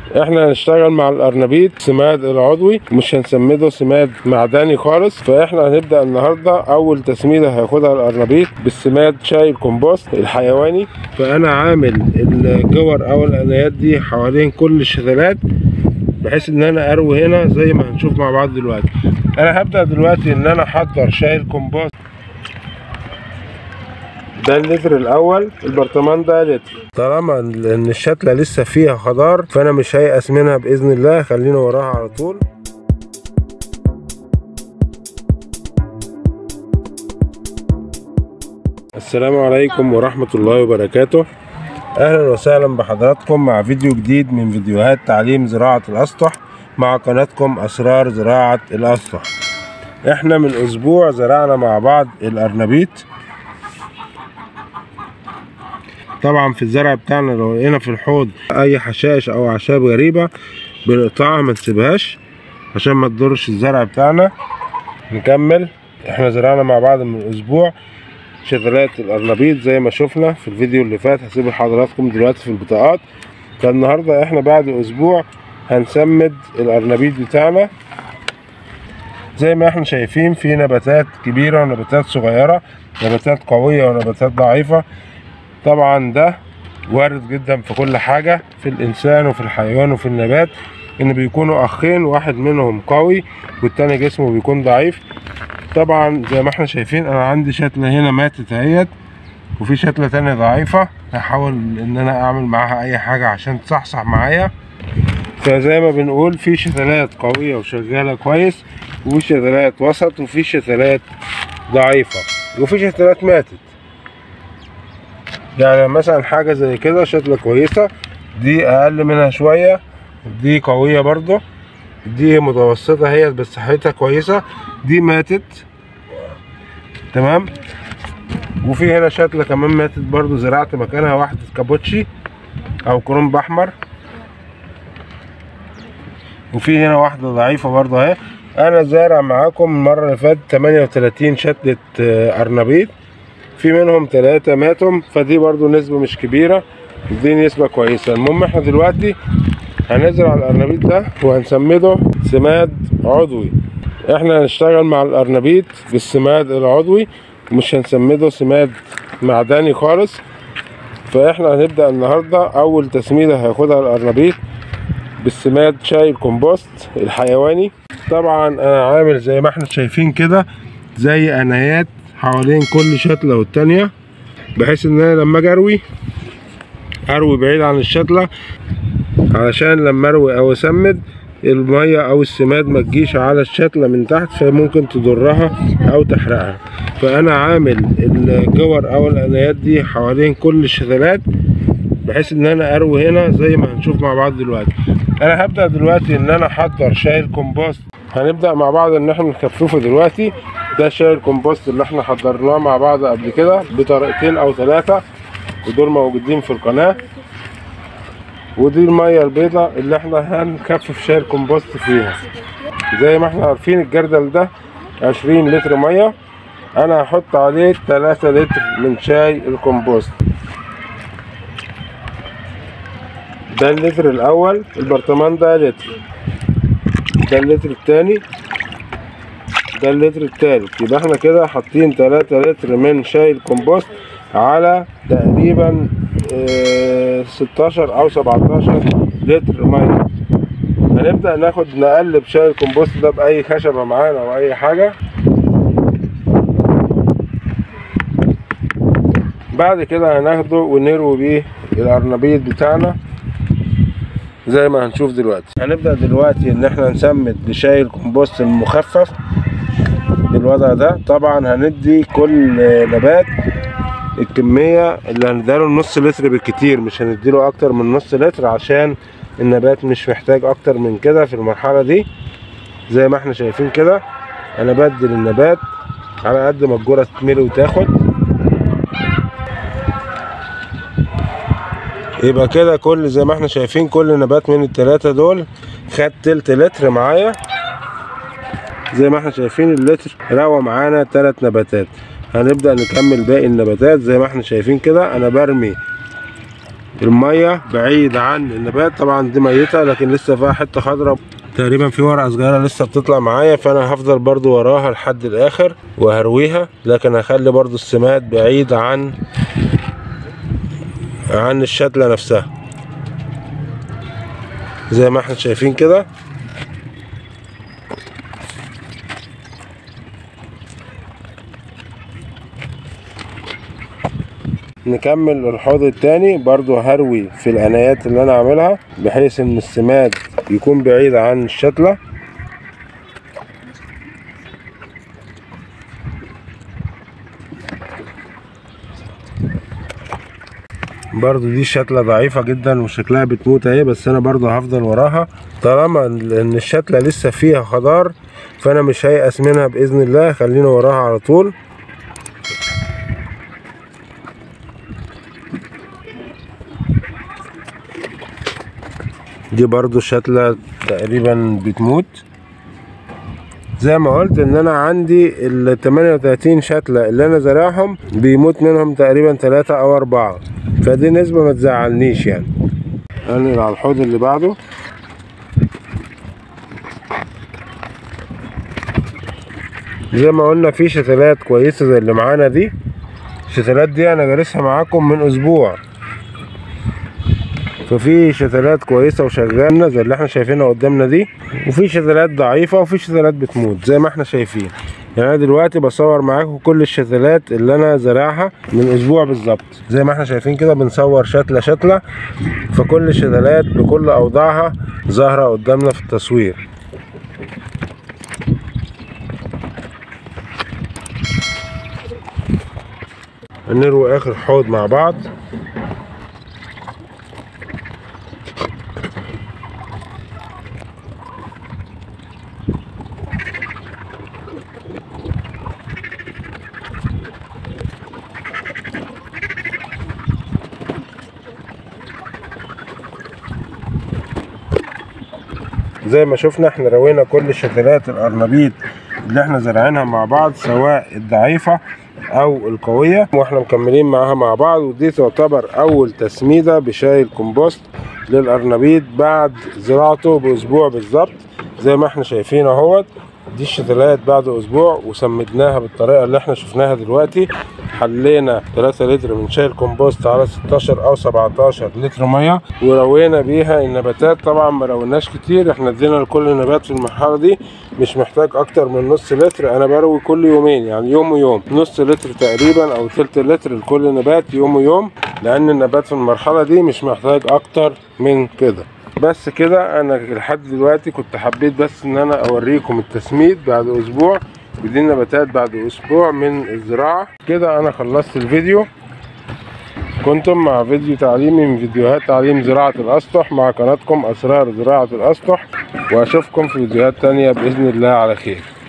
احنا هنشتغل مع الارنبيط سماد العضوي مش هنسمده سماد معدني خالص فاحنا هنبدا النهارده اول تسميده هياخدها الارنبيط بالسماد شاي الكومبوست الحيواني فانا عامل الجور او الانايات دي حوالين كل الشتلات بحيث ان انا اروي هنا زي ما هنشوف مع بعض دلوقتي انا هبدا دلوقتي ان انا احضر شاي الكومبوست ده اللتر الاول البرطمان ده لتر طالما ان الشتله لسه فيها خضار فانا مش هيأس منها باذن الله خلينا وراها على طول السلام عليكم ورحمة الله وبركاته اهلا وسهلا بحضراتكم مع فيديو جديد من فيديوهات تعليم زراعة الاسطح مع قناتكم اسرار زراعة الاسطح احنا من اسبوع زرعنا مع بعض الارنبيط طبعا في الزرع بتاعنا لو لقينا في الحوض اي حشائش او اعشاب غريبة بنقطعها ما نسيبهاش عشان ما تضرش الزرع بتاعنا نكمل احنا زرعنا مع بعض من اسبوع شتلات الارنبيط زي ما شفنا في الفيديو اللي فات هسيب لحضراتكم دلوقتي في البطاقات فالنهارده احنا بعد اسبوع هنسمد الارنبيط بتاعنا زي ما احنا شايفين في نباتات كبيرة ونباتات صغيرة نباتات قوية ونباتات ضعيفة طبعا ده وارد جدا في كل حاجة في الإنسان وفي الحيوان وفي النبات إن بيكونوا أخين واحد منهم قوي والتاني جسمه بيكون ضعيف طبعا زي ما احنا شايفين أنا عندي شتلة هنا ماتت اهيت وفي شتلة تانية ضعيفة هحاول إن أنا أعمل معاها أي حاجة عشان تصحصح معايا فزي ما بنقول في شتلات قوية وشغالة كويس وفي شتلات وسط وفي شتلات ضعيفة وفي شتلات ماتت يعني مثلا حاجة زي كده شتلة كويسة دي أقل منها شوية دي قوية برضو دي متوسطة هي بس صحتها كويسة دي ماتت تمام وفي هنا شتلة كمان ماتت برضو زرعت مكانها واحدة كابوتشي أو كرنب أحمر وفي هنا واحدة ضعيفة برضو اهي أنا زارع معاكم المرة اللي فاتت 38 شتلة أرنبيط في منهم ثلاثة ماتوا فدي برضو نسبة مش كبيرة دي نسبة كويسة المهم احنا دلوقتي هنزرع الأرنبيط ده وهنسمده سماد عضوي احنا هنشتغل مع الأرنبيط بالسماد العضوي مش هنسمده سماد معدني خالص فاحنا هنبدأ النهاردة أول تسميدة هياخدها الأرنبيط بالسماد شاي الكومبوست الحيواني طبعا انا عامل زي ما احنا شايفين كده زي انايات حوالين كل شتلة والتانية بحيث ان انا لما اجي اروي اروي بعيد عن الشتلة علشان لما اروي او اسمد المية او السماد ما تجيش على الشتلة من تحت فممكن تضرها او تحرقها فانا عامل الجور او الانايات دي حوالين كل الشتلات بحيث ان انا اروي هنا زي ما هنشوف مع بعض دلوقتي انا هبدأ دلوقتي ان انا احضر شاي الكومبوست هنبدأ مع بعض ان احنا نخففه دلوقتي ده شاي الكومبوست اللي احنا حضرناه مع بعض قبل كده بطريقتين او ثلاثة ودول موجودين في القناة ودي المية البيضاء اللي احنا هنخفف شاي الكومبوست فيها زي ما احنا عارفين الجردل ده عشرين لتر مية انا هحط عليه تلاتة لتر من شاي الكومبوست ده اللتر الاول البرطمان ده لتر ده اللتر التاني ده اللتر التالت يبقى احنا كده حاطين تلاتة لتر من شاي الكومبوست على تقريبا اه ستاشر او سبعتاشر لتر ميه هنبدأ ناخد نقلب شاي الكومبوست ده بأي خشبة معانا أو أي حاجة بعد كده هناخده ونروي بيه الأرنبيط بتاعنا زي ما هنشوف دلوقتي هنبدأ دلوقتي ان احنا نسمد بشاي الكومبوست المخفف بالوضع ده طبعا هندي كل نبات الكمية اللي هنديله نص لتر بالكتير مش هنديله اكتر من نص لتر عشان النبات مش محتاج اكتر من كده في المرحلة دي زي ما احنا شايفين كده انا بدي للنبات على قد ما الجرة تتملي وتاخد يبقى كده كل زي ما احنا شايفين كل نبات من التلاتة دول خد تلت لتر معايا زي ما احنا شايفين اللتر روى معانا تلات نباتات هنبدأ نكمل باقي النباتات زي ما احنا شايفين كده انا برمي الميه بعيد عن النبات طبعا دي ميته لكن لسه فيها حته خضراء تقريبا في ورقه صغيره لسه بتطلع معايا فانا هفضل برضو وراها لحد الاخر وهرويها لكن هخلي برضو السماد بعيد عن عن الشتله نفسها زي ما احنا شايفين كده نكمل الحوض التاني برضو هروي في الانايات اللي انا عاملها بحيث ان السماد يكون بعيد عن الشتلة برضو دي شتلة ضعيفة جدا وشكلها بتموت اهي بس انا برضو هفضل وراها طالما ان الشتلة لسه فيها خضار فانا مش هيأس منها باذن الله خلينا وراها على طول دي برضو شتلة تقريبا بتموت زي ما قلت ان انا عندي ال 38 شتلة اللي انا زارعهم بيموت منهم تقريبا 3 او 4 فدي نسبة ما تزعلنيش يعني انقل على الحوض اللي بعده زي ما قلنا في شتلات كويسة زي اللي معانا دي الشتلات دي انا جالسها معاكم من اسبوع ففي شتلات كويسة وشغالة زي اللي احنا شايفينها قدامنا دي وفي شتلات ضعيفة وفي شتلات بتموت زي ما احنا شايفين يعني انا دلوقتي بصور معاكم كل الشتلات اللي انا زارعها من اسبوع بالظبط زي ما احنا شايفين كده بنصور شتلة شتلة فكل الشتلات بكل اوضاعها ظاهرة قدامنا في التصوير نروي اخر حوض مع بعض زي ما شفنا احنا روينا كل شتلات الارنبيط اللي احنا زارعينها مع بعض سواء الضعيفة او القوية واحنا مكملين معاها مع بعض ودي تعتبر اول تسميدة بشاي الكمبوست للارنبيط بعد زراعته باسبوع بالظبط زي ما احنا شايفين اهوت دي الشتلات بعد اسبوع وسمدناها بالطريقة اللي احنا شفناها دلوقتي حلينا 3 لتر من شاي الكمبوست على 16 او 17 لتر ميه وروينا بيها النباتات طبعا ما رويناش كتير احنا ادينا لكل نبات في المرحله دي مش محتاج اكتر من نص لتر انا بروي كل يومين يعني يوم ويوم نص لتر تقريبا او تلت لتر لكل نبات يوم ويوم لان النبات في المرحله دي مش محتاج اكتر من كده بس كده انا لحد دلوقتي كنت حبيت بس ان انا اوريكم التسميد بعد اسبوع ودي النباتات بعد اسبوع من الزراعة كده انا خلصت الفيديو كنتم مع فيديو تعليمي من فيديوهات تعليم زراعة الاسطح مع قناتكم اسرار زراعة الاسطح واشوفكم في فيديوهات تانية باذن الله على خير